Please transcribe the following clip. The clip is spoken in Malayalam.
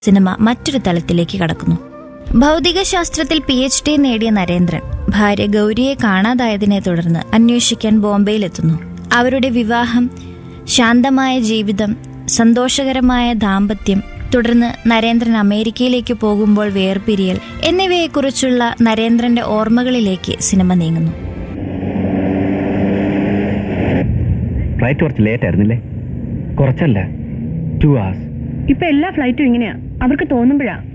സിനിമ മറ്റൊരു തലത്തിലേക്ക് കടക്കുന്നു ഭൗതികശാസ്ത്രത്തിൽ പി എച്ച് ഡി നേടിയ നരേന്ദ്രൻ ഭാര്യ ഗൗരിയെ കാണാതായതിനെ തുടർന്ന് അന്വേഷിക്കാൻ ബോംബെയിലെത്തുന്നു അവരുടെ വിവാഹം ശാന്തമായ ജീവിതം സന്തോഷകരമായ ദാമ്പത്യം തുടർന്ന് നരേന്ദ്രൻ അമേരിക്കയിലേക്ക് പോകുമ്പോൾ വേർപിരിയൽ എന്നിവയെക്കുറിച്ചുള്ള നരേന്ദ്രന്റെ ഓർമ്മകളിലേക്ക് സിനിമ നീങ്ങുന്നു ഫ്ലൈറ്റ് കുറച്ച് ലേറ്റ് ആയിരുന്നില്ലേ കുറച്ചല്ല ടു hours ഇപ്പൊ എല്ലാ ഫ്ലൈറ്റും ഇങ്ങനെയാ അവർക്ക് തോന്നുമ്പോഴാ